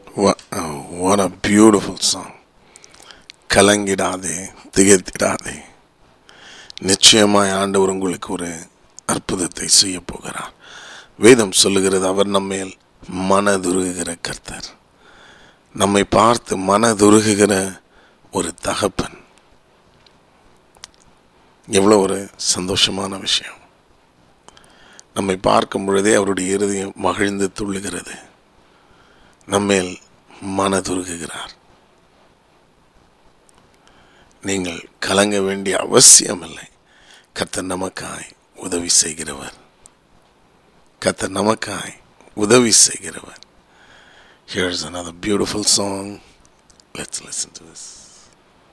What, oh, what a beautiful song. கலங்கிடாதே திகைத்திடாதே நிச்சயமாய் ஆண்டவர் உங்களுக்கு ஒரு அற்புதத்தை செய்ய போகிறார் வேதம் சொல்லுகிறது அவர் நம்மேல் மனதுருகுகிற கர்த்தர் நம்மை பார்த்து மனதுருகுகிற ஒரு தகப்பன் எவ்வளோ ஒரு சந்தோஷமான விஷயம் நம்மை பார்க்கும் பொழுதே அவருடைய இருதயம் மகிழ்ந்து துள்ளுகிறது நம்மேல் மனதுருகுகிறார் நீங்கள் கலங்க வேண்டிய அவசியமில்லை கர்த்தர் நமக்காய் உதவி செய்கிறவர் கர்த்தர் நமக்காய் உதவி செய்கிறவர் Here's another beautiful song. Let's listen to this.